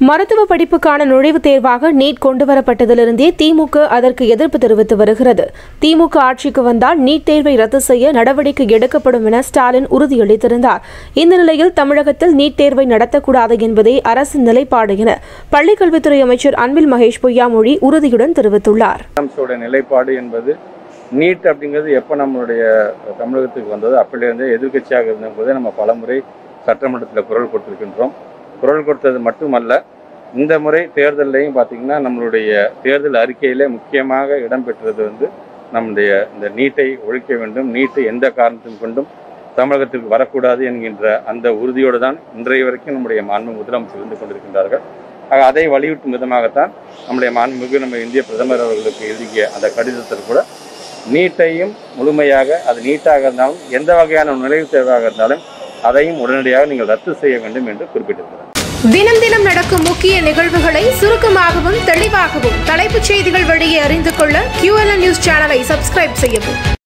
மருத்துவ படிப்புக்கான நுழைவுத் தேர்வாக நீட் கொண்டுவரப்பட்டதிலிருந்தே திமுக அதற்கு எதிர்ப்பு தெரிவித்து வருகிறது திமுக ஆட்சிக்கு வந்தால் நீட் தேர்வை ரத்து செய்ய நடவடிக்கை எடுக்கப்படும் என ஸ்டாலின் உறுதியளித்திருந்தார் இந்த நிலையில் தமிழகத்தில் நீட் தேர்வை நடத்தக்கூடாது என்பதே அரசின் நிலைப்பாடு என பள்ளிக்கல்வித்துறை அமைச்சர் அன்பில் மகேஷ் பொய்யாமொழி உறுதியுடன் தெரிவித்துள்ளார் அரசோட நிலைப்பாடு என்பது நீட் அப்படிங்கிறது எப்போ நம்மளுடைய தமிழகத்துக்கு வந்தது அப்பையிலேருந்தே எதிர்க்கட்சியாக இருந்தபோதே நம்ம பலமுறை சட்டமன்றத்தில் குரல் கொடுத்திருக்கின்றோம் குரல் கொடுத்தது மட்டுமல்ல இந்த முறை தேர்தல்லையும் பார்த்தீங்கன்னா நம்மளுடைய தேர்தல் அறிக்கையிலே முக்கியமாக இடம்பெற்றது வந்து நம்முடைய இந்த நீட்டை ஒழிக்க வேண்டும் நீட்டை எந்த காரணத்தின் கொண்டும் தமிழகத்திற்கு வரக்கூடாது என்கின்ற அந்த உறுதியோடு தான் இன்றைய வரைக்கும் நம்முடைய மாண்பு முதலமைச்சர் இருந்து கொண்டிருக்கின்றார்கள் ஆக அதை வலியுறுத்தும் விதமாகத்தான் நம்முடைய மாண்புமிகு நம்ம இந்திய பிரதமர் அவர்களுக்கு எழுதிய அந்த கடிதத்தில் கூட நீட்டையும் முழுமையாக அது நீட்டாக இருந்தாலும் எந்த வகையான நுழைவுத் தேர்வாக இருந்தாலும் அதையும் உடனடியாக நீங்கள் ரத்து செய்ய வேண்டும் என்று குறிப்பிட்டிருக்கிறார் தினம் தினம் நடக்கும் முக்கிய நிகழ்வுகளை சுருக்கமாகவும் தெளிவாகவும் தலைப்புச் செய்திகள் வழியே அறிந்து கொள்ள QLN நியூஸ் சேனலை சப்ஸ்கிரைப் செய்யவும்